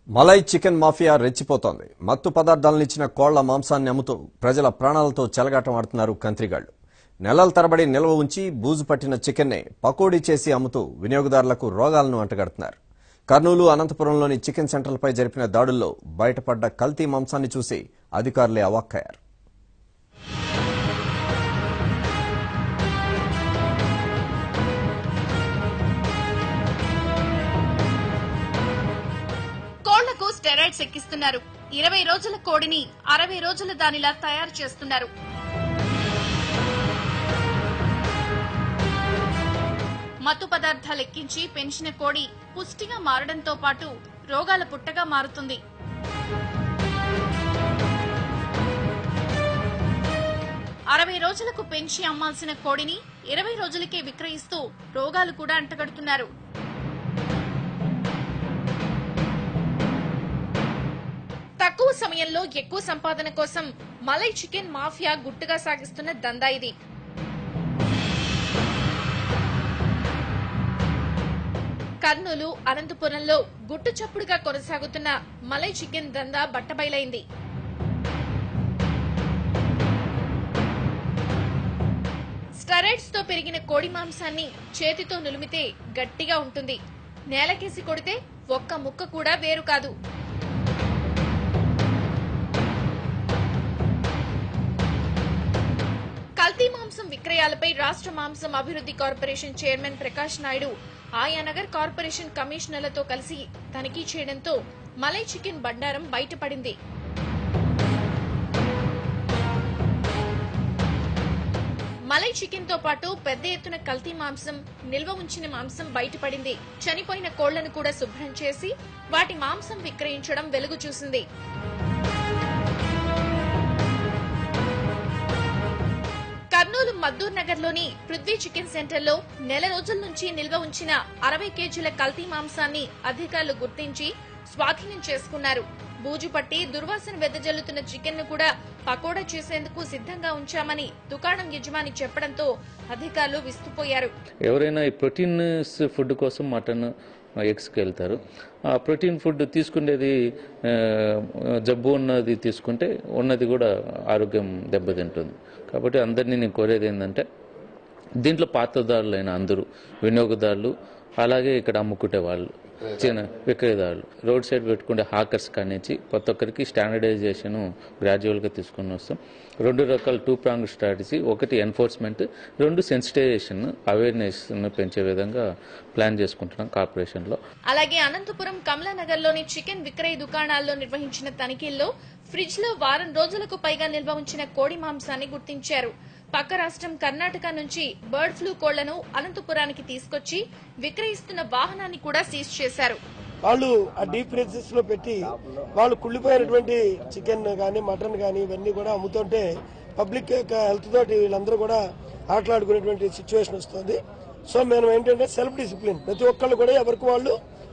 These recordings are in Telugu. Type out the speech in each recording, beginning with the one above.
మలై చికెన్ మాఫియా రెచ్చిపోతోంది మత్తు పదార్థాలను ఇచ్చిన కోళ్ల మాంసాన్ని అమ్ముతూ ప్రజల ప్రాణాలతో చెలగాటం ఆడుతున్నారు కంత్రిగాళ్లు నెలల తరబడి నిల్వ ఉంచి బూజు పట్టిన చికెన్నే పకోడీ చేసి అమ్ముతూ వినియోగదారులకు రోగాలను అంటగడుతున్నారు కర్నూలు అనంతపురంలోని చికెన్ సెంటర్లపై జరిపిన దాడుల్లో బయటపడ్డ కల్తీ మాంసాన్ని చూసి అధికారులే అవాక్కయ్యారు కోళ్లకు స్టెరాయిడ్స్ ఎక్కిస్తున్నారు ఇరవై రోజుల కోడిని అరవై రోజుల దానిలా తయారు చేస్తున్నారు మత్తు పదార్థాలు ఎక్కించి పెంచిన కోడి పుష్టిగా మారడంతో పాటు రోగాల పుట్టగా మారుతుంది అరవై రోజులకు పెంచి అమ్మాల్సిన కోడిని ఇరవై రోజులకే విక్రయిస్తూ రోగాలు కూడా అంటగడుతున్నారు తక్కువ సమయంలో ఎక్కువ సంపాదన కోసం మలై చికెన్ మాఫియా గుట్టుగా సాగిస్తున్న దందా ఇది కర్నూలు అనంతపురంలో గుట్టు చప్పుడుగా కొనసాగుతున్న మలై చికెన్ దందా బట్టబయలైంది స్టెరాయిడ్స్ తో పెరిగిన కోడి మాంసాన్ని చేతితో నులిమితే గట్టిగా ఉంటుంది నేలకేసి కొడితే ఒక్క ముక్క కూడా వేరు కాదు కల్తీ మాంసం విక్రయాలపై రాష్ట్ర మాంసం అభివృద్ధి కార్పొరేషన్ చైర్మన్ ప్రకాష్ నాయుడు ఆయా నగర్ కార్పొరేషన్ కమిషనర్లతో కలిసి తనిఖీ చేయడంతో మలై చికెన్ బండారం బయటపడింది మలై చికెన్ తో పాటు పెద్ద ఎత్తున కల్తీ మాంసం నిల్వ ఉంచిన మాంసం బయటపడింది చనిపోయిన కోళ్లను కూడా శుభ్రం చేసి వాటి మాంసం విక్రయించడం వెలుగు చూసింది కర్నూలు మద్దూర్ నగర్ లోని పృథ్వీ చికెన్ సెంటర్ లో నెల రోజుల నుంచి నిల్వ ఉంచిన అరవై కేజీల కల్తీ మాంసాన్ని అధికారులు గుర్తించి స్వాధీనం చేసుకున్నారు బూజు పట్టి దుర్వాసన వెదజల్లుతున్న చికెన్ ను కూడా పకోడా చేసేందుకు సిద్ధంగా ఉంచామని దుకాణం యజమాని చెప్పడంతో అధికారులు విస్తుపోయారు ఎవరైనా ఈ ప్రోటీన్స్ ఫుడ్ కోసం మటన్ ఎగ్స్కి వెళ్తారు ఆ ప్రోటీన్ ఫుడ్ తీసుకునేది ఆ, జబ్బు ఉన్నది తీసుకుంటే ఉన్నది కూడా ఆరోగ్యం దెబ్బతింటుంది కాబట్టి అందరినీ నేను కోరేది ఏంటంటే దీంట్లో పాత్రదారులైన అందరూ వినియోగదారులు అలాగే ఇక్కడ అమ్ముకునే వాళ్ళు చిన్న విక్రయదారులు రోడ్ సైడ్ పెట్టుకునే హాకర్స్ కానించి ప్రతి ఒక్కరికి స్టాండర్డైజేషన్ గ్రాడ్యువల్గా తీసుకుని వస్తాం రెండు రకాల టూ ప్రాంగ్ స్ట్రాటజీ ఒకటి ఎన్ఫోర్స్మెంట్ రెండు సెన్సిటైజేషన్ అవేర్నెస్ పెంచే విధంగా ప్లాన్ చేసుకుంటున్నాం కార్పొరేషన్లో అలాగే అనంతపురం కమలానగర్ లోని చికెన్ విక్రయ దుకాణాల్లో నిర్వహించిన తనిఖీల్లో ఫ్రిడ్జ్ లో వారం రోజులకు పైగా నిల్వ ఉంచిన కోడి మాంసాన్ని గుర్తించారు పక్క రాష్ట్రం కర్ణాటక నుంచి బర్డ్ ఫ్లూ కోళ్లను అనంతపురానికి తీసుకొచ్చి విక్రయిస్తున్న వాహనాన్ని కూడా సీజ్ చేశారు వాళ్ళు ఆ డీప్ ఫ్రిడ్జెస్ లో పెట్టి వాళ్ళు కుళ్ళిపోయినటువంటి చికెన్ కానీ మటన్ కానీ ఇవన్నీ కూడా అమ్ముతుంటే పబ్లిక్ యొక్క హెల్త్ తోటి వీళ్ళందరూ కూడా ఆటలాడుకునేటువంటి సిచ్యువేషన్ వస్తుంది సో మేము ఏంటంటే సెల్ఫ్ డిసిప్లిన్ ప్రతి ఒక్కళ్ళు కూడా ఎవరికి వాళ్ళు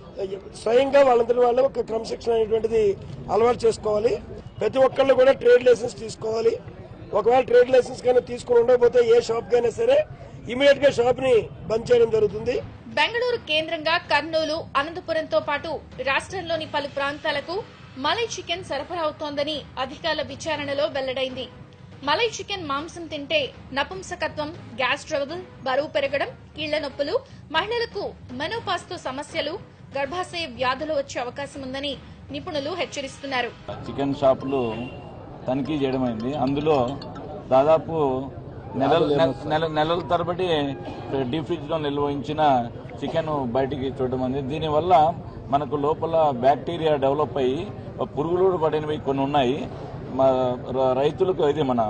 స్వయంగా వాళ్ళందరి వాళ్ళు ఒక క్రమశిక్షణ అనేటువంటిది అలవాటు చేసుకోవాలి ప్రతి ఒక్కళ్ళు కూడా ట్రేడ్ లైసెన్స్ తీసుకోవాలి ఒకవేళ ట్రేడ్ లైసెన్స్ కానీ తీసుకుని ఉండకపోతే ఏ షాప్ కైనా సరే ఇమీడియట్ గా షాప్ ని బంద్ చేయడం జరుగుతుంది బెంగళూరు కేంద్రంగా కర్నూలు అనంతపురంతో పాటు రాష్ట్రంలోని పలు ప్రాంతాలకు మలై చికెన్ సరఫరా అవుతోందని అధికారుల విచారణలో వెల్లడైంది మలై చికెన్ మాంసం తింటే నపుంసకత్వం గ్యాస్ ట్రబుల్ బరువు పెరగడం కీళ్ల నొప్పులు మహిళలకు మెనోపాస్తో సమస్యలు గర్భాశయ వ్యాధులు వచ్చే అవకాశం ఉందని నిపుణులు హెచ్చరిస్తున్నారు చికెన్ షాపులు తనిఖీ చేయడమైంది అందులో దాదాపు నెలల నెల నెలల తరబడి డీప్ ఫ్రిడ్జ్ లో నిల్వ ఉంచిన చికెన్ బయటికి చూడడం ఉంది దీనివల్ల మనకు లోపల బ్యాక్టీరియా డెవలప్ అయ్యి పురుగులు పడినవి కొన్ని ఉన్నాయి మా ర- రైతులకు ఇది మన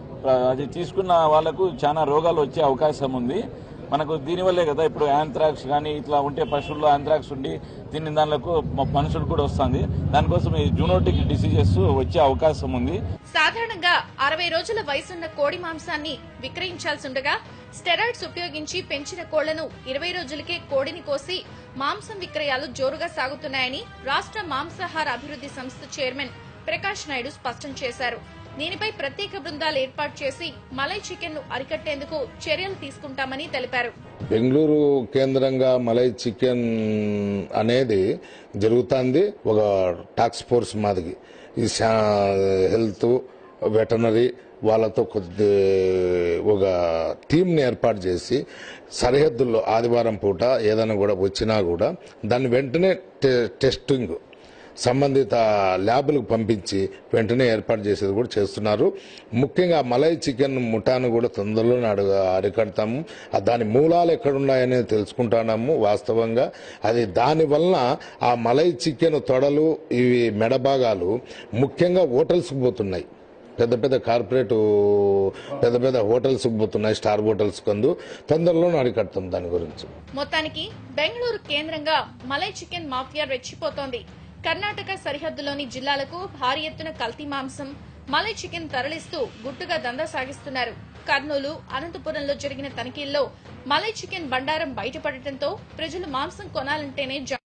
అది తీసుకున్న వాళ్ళకు చాలా రోగాలు వచ్చే అవకాశం ఉంది మనకు దీనివల్లే కదా ఇప్పుడు యాంథ్రాక్స్ కానీ ఇట్లా ఉంటే పశువుల్లో యాంథ్రాక్స్ ఉండి తిని దానిలకు మ- మనుషులు కూడా వస్తుంది దానికోసం ఈ జూనోటిక్ డిసీజెస్ వచ్చే అవకాశం ఉంది సాధారణంగా అరవై రోజుల వయసున్న కోడి మాంసాన్ని విక్రయించాల్సి ఉండగా స్టెరాయిడ్స్ ఉపయోగించి పెంచిన కోళ్లను ఇరవై రోజులకే కోడిని కోసి మాంసం విక్రయాలు జోరుగా సాగుతున్నాయని రాష్ట్ర మాంసాహార అభివృద్ధి సంస్థ చైర్మన్ ప్రకాష్ నాయుడు స్పష్టం చేశారు దీనిపై ప్రత్యేక బృందాలు ఏర్పాటు చేసి మలై చికెన్ ను అరికట్టేందుకు చర్యలు తీసుకుంటామని తెలిపారు బెంగళూరు కేంద్రంగా మలై చికెన్ అనేది జరుగుతుంది ఒక టాక్స్ ఫోర్స్ మాదిరి ఈ శా- హెల్త్ వెటనరీ వాళ్ళతో కొద్ది ఒక టీంని ఏర్పాటు చేసి సరిహద్దుల్లో ఆదివారం పూట ఏదైనా కూడా వచ్చినా కూడా దాన్ని వెంటనే టె- టెస్టింగ్ సంబంధిత ల్యాబ్లకు పంపించి వెంటనే ఏర్పాటు చేసేది కూడా చేస్తున్నారు ముఖ్యంగా మలై చికెన్ ముఠాను కూడా తొందరలోనే అడుగు అరికడతాము ఆ దాని మూలాలు ఎక్కడున్నాయనేది తెలుసుకుంటున్నాము వాస్తవంగా అది దాని వలన ఆ మలై చికెన్ తొడలు ఇవి మెడభాగాలు ముఖ్యంగా హోటల్స్కి పోతున్నాయి పెద్ద పెద్ద కార్పొరేట్ పెద్ద పెద్ద హోటల్స్ పోతున్నాయి స్టార్ హోటల్స్ కందు తొందరలోనే అరికడతాం దాని గురించి మొత్తానికి బెంగళూరు కేంద్రంగా మలై చికెన్ మాఫియా రెచ్చిపోతోంది కర్ణాటక సరిహద్దులోని జిల్లాలకు భారీ ఎత్తున కల్తీ మాంసం మలై చికెన్ తరలిస్తూ గుట్టుగా దందా సాగిస్తున్నారు కర్నూలు అనంతపురంలో జరిగిన తనిఖీల్లో మలై చికెన్ బండారం బయటపడటంతో ప్రజలు మాంసం కొనాలంటేనే జా-